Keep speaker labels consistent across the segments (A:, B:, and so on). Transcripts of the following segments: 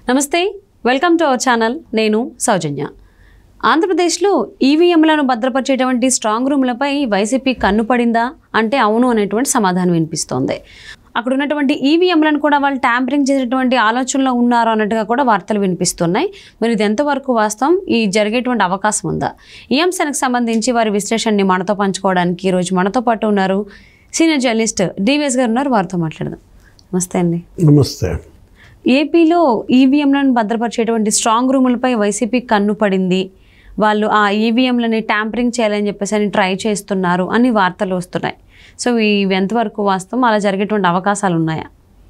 A: నమస్తే welcome to our channel నేను సౌజన్య ఆంధ్రప్రదేశ్లో ఈవీఎంలను భద్రపరిచేటువంటి స్ట్రాంగ్ రూమ్లపై వైసీపీ కన్ను పడిందా అంటే అవును అనేటువంటి సమాధానం వినిపిస్తోంది అక్కడ ఉన్నటువంటి ఈవీఎంలను కూడా వాళ్ళు ట్యాంపరింగ్ చేసేటువంటి ఆలోచనలో ఉన్నారు అన్నట్టుగా కూడా వార్తలు వినిపిస్తున్నాయి మరి ఇది ఎంతవరకు వాస్తవం ఈ జరిగేటువంటి అవకాశం ఉందా ఈ అంశానికి సంబంధించి వారి విశ్లేషణని మనతో పంచుకోవడానికి ఈరోజు మనతో పాటు ఉన్నారు సీనియర్ జర్నలిస్ట్ డివిఎస్ గారు ఉన్నారు వారితో మాట్లాడదాం నమస్తే అండి
B: నమస్తే
A: ఏపీలో ఈవీఎంలను భద్రపరిచేటువంటి స్ట్రాంగ్ రూములపై వైసీపీ కన్ను పడింది వాళ్ళు ఆ ఈవీఎంలని ట్యాంపరింగ్ చేయాలని చెప్పేసి అని ట్రై చేస్తున్నారు అని వార్తలు వస్తున్నాయి సో ఇవి ఎంతవరకు వాస్తవం అలా జరిగేటువంటి అవకాశాలు ఉన్నాయా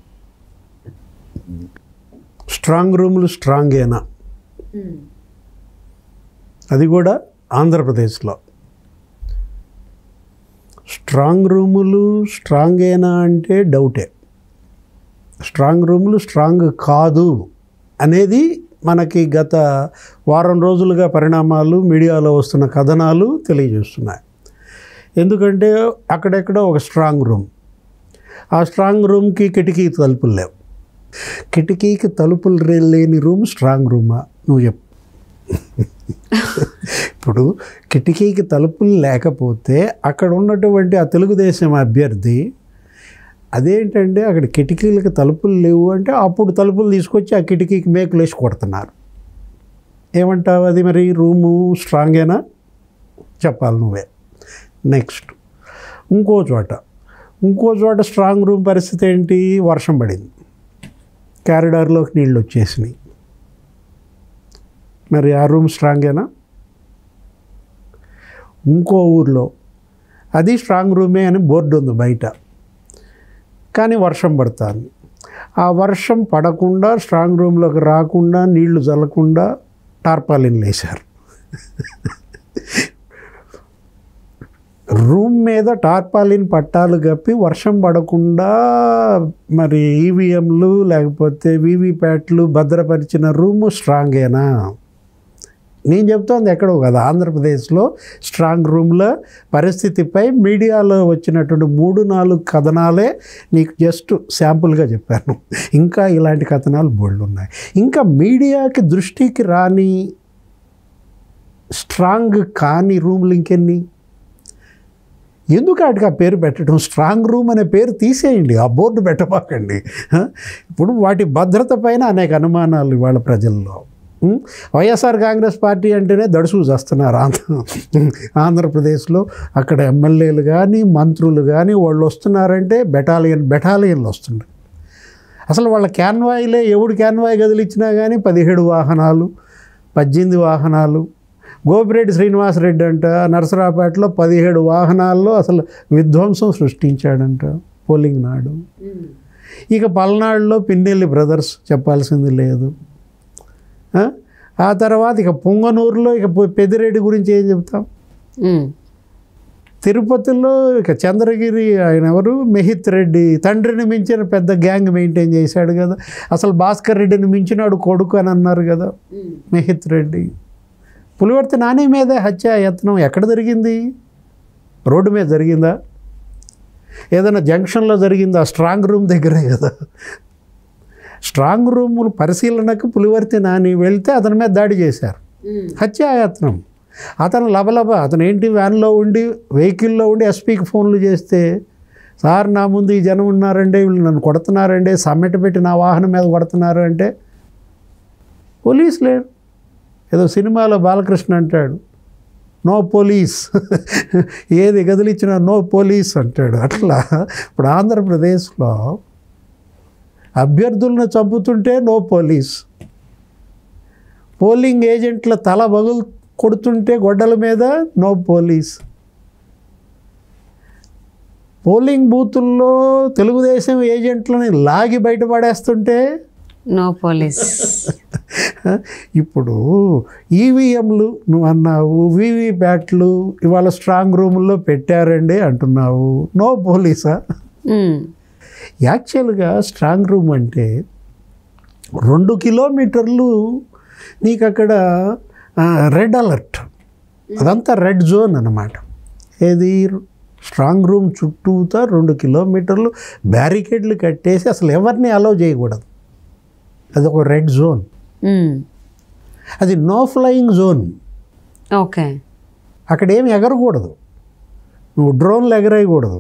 B: స్ట్రాంగ్ రూములు స్ట్రాంగేనా అది కూడా ఆంధ్రప్రదేశ్లో స్ట్రాంగ్ రూములు స్ట్రాంగేనా అంటే డౌటే స్ట్రాంగ్ రూములు స్ట్రాంగ్ కాదు అనేది మనకి గత వారం రోజులుగా పరిణామాలు మీడియాలో వస్తున్న కథనాలు తెలియజేస్తున్నాయి ఎందుకంటే అక్కడెక్కడ ఒక స్ట్రాంగ్ రూమ్ ఆ స్ట్రాంగ్ రూమ్కి కిటికీ తలుపులు లేవు కిటికీకి తలుపులు రే- లేని రూమ్ స్ట్రాంగ్ రూమా నువ్వు చెప్పు ఇప్పుడు కిటికీకి తలుపులు లేకపోతే అక్కడ ఉన్నటువంటి ఆ తెలుగుదేశం అభ్యర్థి అదేంటంటే అక్కడ కిటికీలకు తలుపులు లేవు అంటే అప్పుడు తలుపులు తీసుకొచ్చి ఆ కిటికీకి మేకులు వేసి కొడుతున్నారు ఏమంటావు అది మరి రూము స్ట్రాంగేనా చెప్పాలి నువ్వే నెక్స్ట్ ఇంకో చోట ఇంకో చోట స్ట్రాంగ్ రూమ్ పరిస్థితి ఏంటి వర్షం పడింది క్యారిడార్లోకి నీళ్ళు వచ్చేసినాయి మరి ఆ రూమ్ స్ట్రాంగేనా ఇంకో ఊర్లో అది స్ట్రాంగ్ రూమే అని బోర్డు ఉంది బయట కానీ వర్షం పడుతుంది ఆ వర్షం పడకుండా స్ట్రాంగ్ రూమ్లోకి రాకుండా నీళ్లు చల్లకుండా టార్పాలిన్ వేశారు రూమ్ మీద టార్పాలిన్ పట్టాలు కప్పి వర్షం పడకుండా మరి ఈవీఎంలు లేకపోతే వీవీప్యాట్లు భద్రపరిచిన రూము స్ట్రాంగేనా నేను చెప్తోంది ఎక్కడో కదా ఆంధ్రప్రదేశ్లో స్ట్రాంగ్ రూమ్ల పరిస్థితిపై మీడియాలో వచ్చినటువంటి మూడు నాలుగు కథనాలే నీకు జస్ట్ శాంపుల్గా చెప్పాను ఇంకా ఇలాంటి కథనాలు బోల్డ్ ఉన్నాయి ఇంకా మీడియాకి దృష్టికి రాని స్ట్రాంగ్ కాని రూమ్లు ఇంకెన్ని ఎందుకు వాటికి ఆ పేరు పెట్టడం స్ట్రాంగ్ రూమ్ అనే పేరు తీసేయండి ఆ బోర్డు పెట్టబాకండి హ? ఇప్పుడు వాటి భద్రత పైన అనేక అనుమానాలు ఇవాళ ప్రజల్లో ఉం? వైఎస్ఆర్ కాంగ్రెస్ పార్టీ అంటేనే దడుసు చేస్తున్నారు ఆంధ్ర ఆంధ్రప్రదేశ్లో అక్కడ ఎమ్మెల్యేలు కానీ మంత్రులు కానీ వాళ్ళు వస్తున్నారంటే బెటాలియన్ బెటాలియన్లు వస్తున్నారు అసలు వాళ్ళ క్యాన్వాయిలే ఎవడు క్యాన్వాయ్ గదిలిచ్చినా కానీ పదిహేడు వాహనాలు పద్దెనిమిది వాహనాలు గోపిరెడ్డి శ్రీనివాసరెడ్డి అంట నరసరావుపేటలో పదిహేడు వాహనాల్లో అసలు విధ్వంసం సృష్టించాడంట పోలింగ్ నాడు ఇక పల్నాడులో పిన్నెల్లి బ్రదర్స్ చెప్పాల్సింది లేదు ఆ? ఆ తర్వాత ఇక పొంగనూరులో ఇక పొ- పెద్దిరెడ్డి గురించి ఏం చెప్తాం
A: ఉమ్.
B: తిరుపతిలో ఇక చంద్రగిరి ఆయన ఎవరు మెహిత్ రెడ్డి తండ్రిని మించిన పెద్ద గ్యాంగ్ మెయింటైన్ చేశాడు కదా అసలు భాస్కర్ రెడ్డిని మించినాడు కొడుకు అని అన్నారు కదా మెహిత్ రెడ్డి పులివర్తి నాని మీదే హత్య యత్నం ఎక్కడ జరిగింది రోడ్డు మీద జరిగిందా ఏదైనా జంక్షన్లో జరిగిందా స్ట్రాంగ్ రూమ్ దగ్గరే కదా స్ట్రాంగ్ రూములు పరిశీలనకు పులివర్తి నాని వెళ్తే అతని మీద దాడి చేశారు హత్యాయత్నం అతను లబలబ అతను ఏంటి వ్యాన్లో ఉండి వెహికల్లో ఉండి ఎస్పీకి ఫోన్లు చేస్తే సార్ నా ముందు ఈ జనం ఉన్నారండి వీళ్ళు నన్ను కొడుతున్నారండి సమ్మెట పెట్టి నా వాహనం మీద కొడుతున్నారు అంటే పోలీస్ లేడు ఏదో సినిమాలో బాలకృష్ణ అంటాడు నో పోలీస్ ఏది గదిలిచ్చినా నో పోలీస్ అంటాడు అట్లా ఇప్పుడు ఆంధ్రప్రదేశ్లో అభ్యర్థులను చంపుతుంటే నో పోలీస్ పోలింగ్ ఏజెంట్ల తల బగులు కొడుతుంటే గొడ్డల మీద నో పోలీస్ పోలింగ్ బూతుల్లో తెలుగుదేశం ఏజెంట్లని లాగి బయటపడేస్తుంటే
A: నో పోలీస్
B: ఇప్పుడు ఈవీఎంలు నువ్వు అన్నావు వీవీప్యాట్లు ఇవాళ స్ట్రాంగ్ రూముల్లో పెట్టారండి అంటున్నావు నో పోలీసా
A: ఉమ్.
B: యాక్చువల్గా స్ట్రాంగ్ రూమ్ అంటే రెండు కిలోమీటర్లు నీకు అక్కడ రెడ్ అలర్ట్ అదంతా రెడ్ జోన్ అన్నమాట ఏది స్ట్రాంగ్ రూమ్ చుట్టూతా రెండు కిలోమీటర్లు బ్యారికేడ్లు కట్టేసి అసలు ఎవరిని అలౌ చేయకూడదు అది ఒక రెడ్ జోన్
A: మ్మ్.
B: అది నో ఫ్లయింగ్ జోన్
A: ఓకే
B: అక్కడ ఏమి ఎగరకూడదు నువ్వు డ్రోన్లు ఎగరేయకూడదు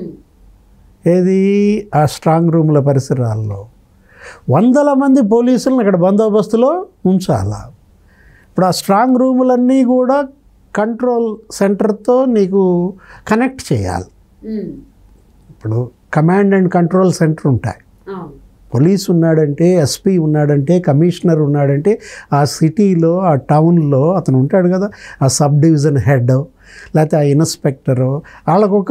B: ఏది ఆ స్ట్రాంగ్ రూమ్ల పరిసరాల్లో వందల మంది పోలీసులను అక్కడ బందోబస్తులో ఉంచాలా ఇప్పుడు ఆ స్ట్రాంగ్ రూములన్నీ కూడా కంట్రోల్ సెంటర్తో నీకు కనెక్ట్ చేయాలి ఇప్పుడు కమాండ్ అండ్ కంట్రోల్ సెంటర్ ఉంటాయి పోలీస్ ఉన్నాడంటే ఎస్పీ ఉన్నాడంటే కమిషనర్ ఉన్నాడంటే ఆ సిటీలో ఆ టౌన్లో అతను ఉంటాడు కదా ఆ సబ్ డివిజన్ హెడ్ లేకపోతే ఆ ఇన్స్పెక్టరు వాళ్ళకొక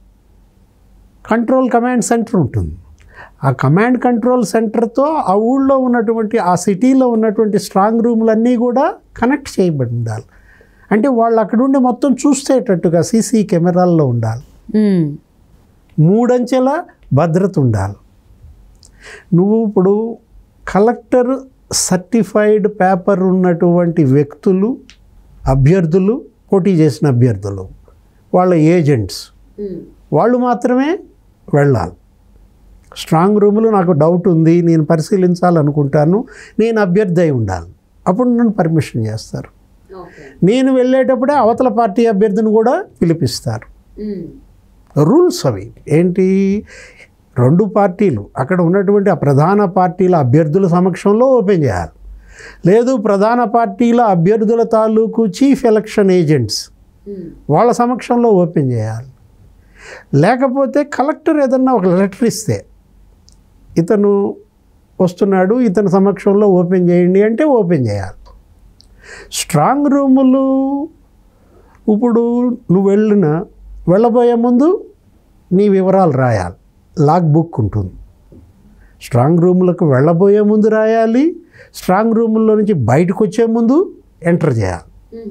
B: కంట్రోల్ కమాండ్ సెంటర్ ఉంటుంది ఆ కమాండ్ కంట్రోల్ సెంటర్తో ఆ ఊళ్ళో ఉన్నటువంటి ఆ సిటీలో ఉన్నటువంటి స్ట్రాంగ్ రూమ్లన్నీ కూడా కనెక్ట్ చేయబడి ఉండాలి అంటే వాళ్ళు అక్కడుండి మొత్తం చూసేటట్టుగా సీసీ కెమెరాల్లో ఉండాలి
A: మ్మ్.
B: మూడంచెల భద్రత ఉండాలి నువ్వు ఇప్పుడు కలెక్టర్ సర్టిఫైడ్ పేపర్ ఉన్నటువంటి వ్యక్తులు అభ్యర్థులు పోటీ చేసిన అభ్యర్థులు వాళ్ళ ఏజెంట్స్ వాళ్ళు మాత్రమే వెళ్ళాలి స్ట్రాంగ్ రూములు నాకు డౌట్ ఉంది నేను పరిశీలించాలనుకుంటాను నేను అభ్యర్థి అయి ఉండాలి అప్పుడు నన్ను పర్మిషన్ చేస్తారు నేను వెళ్ళేటప్పుడే అవతల పార్టీ అభ్యర్థిని కూడా పిలిపిస్తారు రూల్స్ అవి ఏంటి రెండు పార్టీలు అక్కడ ఉన్నటువంటి ఆ ప్రధాన పార్టీల అభ్యర్థుల సమక్షంలో ఓపెన్ చేయాలి లేదు ప్రధాన పార్టీల అభ్యర్థుల తాలూకు చీఫ్ ఎలక్షన్ ఏజెంట్స్ వాళ్ళ సమక్షంలో ఓపెన్ చేయాలి లేకపోతే కలెక్టర్ ఏదన్నా ఒక లెటర్ ఇస్తే ఇతను వస్తున్నాడు ఇతని సమక్షంలో ఓపెన్ చేయండి అంటే ఓపెన్ చేయాలి స్ట్రాంగ్ రూములు ఇప్పుడు నువ్వు వెళ్ళిన వెళ్ళబోయే ముందు నీ వివరాలు రాయాలి లాగ్ బుక్ ఉంటుంది స్ట్రాంగ్ రూములకు వెళ్ళబోయే ముందు రాయాలి స్ట్రాంగ్ రూముల్లో నుంచి బయటకు వచ్చే ముందు ఎంటర్ చేయాలి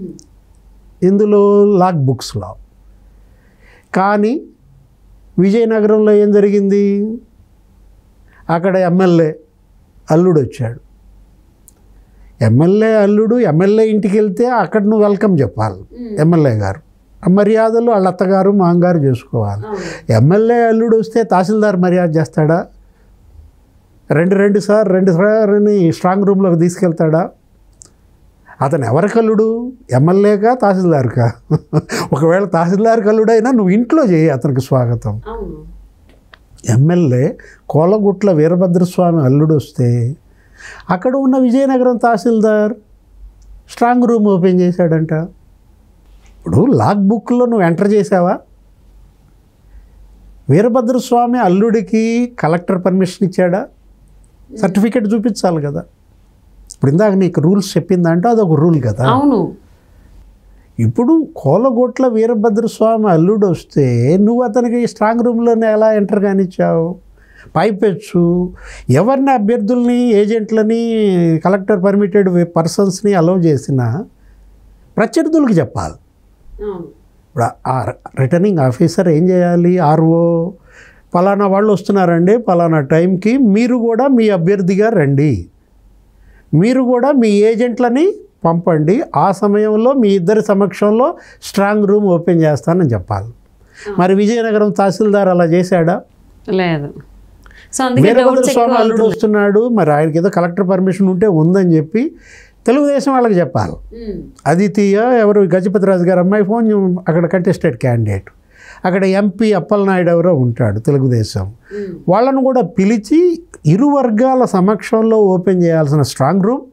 B: ఇందులో లాగ్ బుక్స్లో కానీ విజయనగరంలో ఏం జరిగింది అక్కడ ఎమ్మెల్యే అల్లుడు వచ్చాడు ఎమ్మెల్యే అల్లుడు ఎమ్మెల్యే ఇంటికి వెళ్తే అక్కడ నువ్వు వెల్కమ్ చెప్పాలి ఎమ్మెల్యే గారు ఆ మర్యాదలు వాళ్ళ అత్తగారు మామగారు చేసుకోవాలి ఎమ్మెల్యే అల్లుడు వస్తే తహసీల్దార్ మర్యాద చేస్తాడా రెండు రెండు సార్ రెండు సార్ అని స్ట్రాంగ్ రూమ్లోకి తీసుకెళ్తాడా అతను ఎవరి కల్లుడు ఎమ్మెల్యేగా తహసీల్దార్కా ఒకవేళ తహసీల్దార్ కల్లుడైనా నువ్వు ఇంట్లో చేయి అతనికి స్వాగతం ఎమ్మెల్యే కోలగుట్ల వీరభద్రస్వామి అల్లుడు వస్తే అక్కడ ఉన్న Vizianagaram tahsildar strong room open చేశాడంట ఇప్పుడు లాగ్ బుక్లో నువ్వు ఎంటర్ చేసావా వీరభద్రస్వామి అల్లుడికి కలెక్టర్ పర్మిషన్ ఇచ్చాడా సర్టిఫికెట్ చూపించాలి కదా ఇప్పుడు ఇందాక నీకు రూల్స్ చెప్పిందంటే అదొక రూల్ కదా
A: అవును
B: ఇప్పుడు కోలగొట్ల వీరభద్రస్వామి అల్లుడు వస్తే నువ్వు అతనికి స్ట్రాంగ్ రూమ్లోనే ఎలా ఎంటర్ కానిచ్చావు పైపెచ్చు ఎవరిని అభ్యర్థుల్ని ఏజెంట్లని కలెక్టర్ పర్మిటెడ్ పర్సన్స్ని అలౌ చేసినా ప్రత్యర్థులకు చెప్పాలి ఇప్పుడు ఆ రిటర్నింగ్ ఆఫీసర్ ఏం చేయాలి ఆర్ఓ పలానా వాళ్ళు వస్తున్నారండి పలానా టైంకి మీరు కూడా మీ అభ్యర్థిగా రండి మీరు కూడా మీ ఏజెంట్లని పంపండి ఆ సమయంలో మీ ఇద్దరి సమక్షంలో స్ట్రాంగ్ రూమ్ ఓపెన్ చేస్తానని చెప్పాలి మరి విజయనగరం తహసీల్దార్ అలా చేశాడా
A: లేదు సో అందుకే
B: వీరభద్ర
A: డౌట్స్ ఎక్కువ
B: స్వామి అల్లుడు వస్తున్నాడు మరి ఆయనకి ఏదో కలెక్టర్ పర్మిషన్ ఉంటే ఉందని చెప్పి తెలుగుదేశం వాళ్ళకి చెప్పాలి
A: ఉమ్,
B: అదితీయ ఎవరు గజపతి రాజు గారు అమ్మాయి ఫోన్ అక్కడ కంటెస్టెడ్ క్యాండిడేట్ అక్కడ ఎంపీ అప్పలనాయుడు ఎవరో ఉంటాడు తెలుగుదేశం
A: ఉమ్,
B: వాళ్ళను కూడా పిలిచి ఇరు వర్గాల సమక్షంలో ఓపెన్ చేయాల్సిన స్ట్రాంగ్ రూమ్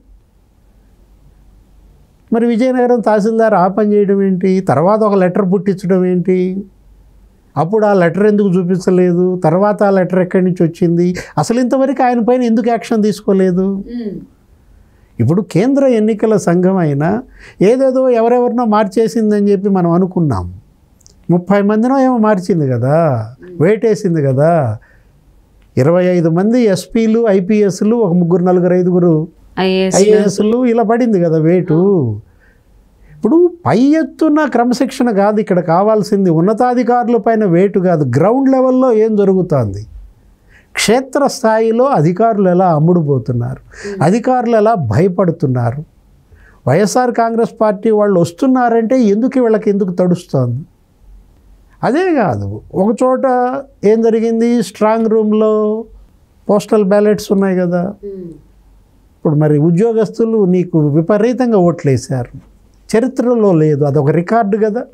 B: మరి విజయనగరం తహసీల్దార్ ఆ పని చేయడం ఏంటి తర్వాత ఒక లెటర్ పుట్టించడం ఏంటి అప్పుడు ఆ లెటర్ ఎందుకు చూపించలేదు తర్వాత ఆ లెటర్ ఎక్కడి నుంచి వచ్చింది అసలు ఇంతవరకు ఆయన పైన ఎందుకు యాక్షన్ తీసుకోలేదు
A: ఉమ్,
B: ఇప్పుడు కేంద్ర ఎన్నికల సంఘం అయినా ఏదేదో ఎవరెవరినో మార్చేసిందని చెప్పి మనం అనుకున్నాం ముప్పై మందినో ఏమో మార్చింది కదా వేటేసింది కదా ఇరవై ఐదు మంది ఎస్పీలు ఐపీఎస్లు ఒక ముగ్గురు నలుగురు ఐదుగురు
A: ఐఏఎస్
B: ఐఏఎస్లు ఇలా పడింది కదా వేటు ఇప్పుడు పై ఎత్తున క్రమశిక్షణ కాదు ఇక్కడ కావాల్సింది ఉన్నతాధికారుల పైన వేటు కాదు గ్రౌండ్ లెవెల్లో ఏం జరుగుతోంది క్షేత్ర స్థాయిలో అధికారులు ఎలా అమ్ముడుపోతున్నారు అధికారులు ఎలా భయపడుతున్నారు వైఎస్ఆర్ కాంగ్రెస్ పార్టీ వాళ్ళు వస్తున్నారంటే ఎందుకు వీళ్ళకి ఎందుకు తడుస్తోంది అదే కాదు ఒక చోట ఏం జరిగింది స్ట్రాంగ్ రూమ్లో పోస్టల్ బ్యాలెట్స్ ఉన్నాయి కదా
A: ఉమ్,
B: ఇప్పుడు మరి ఉద్యోగస్తులు నీకు విపరీతంగా ఓట్లేశారు చరిత్రలో లేదు అదొక రికార్డు కదా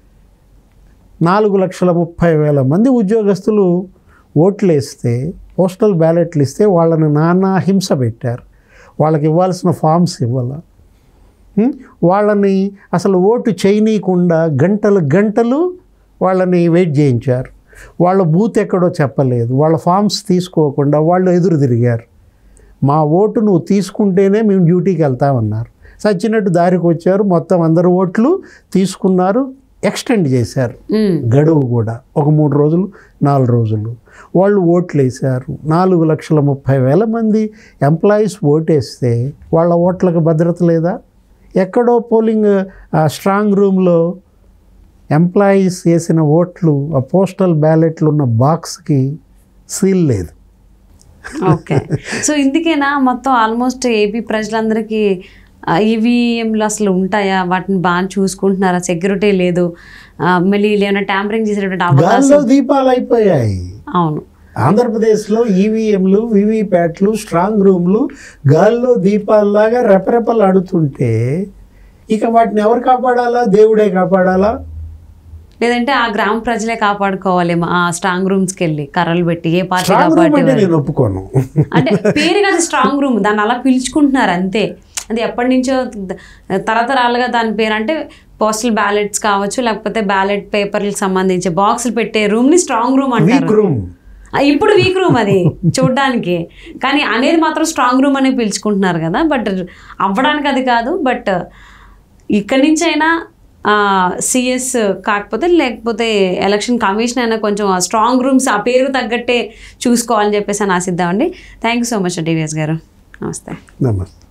B: నాలుగు లక్షల ముప్పై వేల మంది ఉద్యోగస్తులు ఓట్లేస్తే పోస్టల్ బ్యాలెట్లు ఇస్తే వాళ్ళని నానా హింస పెట్టారు వాళ్ళకి ఇవ్వాల్సిన ఫామ్స్ ఇవ్వాల ఉం? వాళ్ళని అసలు ఓటు చేయనీయకుండా గంటలు గంటలు వాళ్ళని వెయిట్ చేయించారు వాళ్ళ బూత్ ఎక్కడో చెప్పలేదు వాళ్ళ ఫామ్స్ తీసుకోకుండా వాళ్ళు ఎదురు తిరిగారు మా ఓటు నువ్వు తీసుకుంటేనే మేము డ్యూటీకి వెళ్తామన్నారు సచ్చినట్టు దారికి వచ్చారు మొత్తం అందరు ఓట్లు తీసుకున్నారు ఎక్స్టెండ్ చేశారు
A: ఉమ్,
B: గడువు కూడా ఒక మూడు రోజులు నాలుగు రోజులు వాళ్ళు ఓట్లు వేశారు నాలుగు లక్షల ముప్పై వేల మంది ఎంప్లాయీస్ ఓటేస్తే వాళ్ళ ఓట్లకు భద్రత లేదా ఎక్కడో పోలింగ్ ఆ స్ట్రాంగ్ రూమ్లో ఎంప్లాయీస్ వేసిన ఓట్లు ఆ పోస్టల్ బ్యాలెట్లు ఉన్న బాక్స్కి సీల్ లేదు
A: ఓకే సో ఇందుకేనా మొత్తం ఆల్మోస్ట్ ఏపీ ప్రజలందరికీ ఈవీఎంలు అసలు ఉంటాయా వాటిని బాగా చూసుకుంటున్నారా సెక్యూరిటీ లేదు ఆ, మళ్ళీ ఏమైనా ట్యాంపరింగ్ చేసేటువంటి అవకాశం
B: గాల్లో దీపాలు అయిపోయాయి
A: అవును
B: ఆంధ్రప్రదేశ్లో ఈవీఎంలు వివిప్యాట్లు స్ట్రాంగ్ రూమ్లు గాల్లో దీపాల్లాగా రెపరెపలు ఆడుతుంటే ఇక వాటిని ఎవరు కాపాడాలా దేవుడే కాపాడాలా
A: లేదంటే ఆ గ్రామ ప్రజలే కాపాడుకోవాలేమో ఆ స్ట్రాంగ్ రూమ్స్కి వెళ్ళి కర్రలు పెట్టి ఏ పార్టీ
B: స్ట్రాంగ్ రూమ్
A: కాబట్టి
B: అంటే నేను ఒప్పుకోను
A: అంటే పేరుగా అది స్ట్రాంగ్ రూమ్ దాన్ని అలా పిలుచుకుంటున్నారు అంతే అది ఎప్పటి నుంచో ద- తరతరాలుగా దాని పేరు అంటే పోస్టల్ బ్యాలెట్స్ కావచ్చు లేకపోతే బ్యాలెట్ పేపర్లకు సంబంధించి బాక్సులు పెట్టే రూమ్ ని స్ట్రాంగ్ రూమ్
B: వీక్
A: అంటారు
B: రూమ్
A: ఆ, ఇప్పుడు వీక్ రూమ్ అది చూడడానికి కానీ అనేది మాత్రం స్ట్రాంగ్ రూమ్ అనే పిలుచుకుంటున్నారు కదా బట్ అవ్వడానికి అది కాదు బట్ ఇక్కడి నుంచి అయినా సిఎస్ కాకపోతే లేకపోతే ఎలక్షన్ కమిషన్ అయినా కొంచెం స్ట్రాంగ్ రూమ్స్ ఆ పేరుకు తగ్గట్టే చూసుకోవాలని చెప్పేసి అని ఆశిద్దామండి thank you so much DVS గారు నమస్తే
B: నమస్తే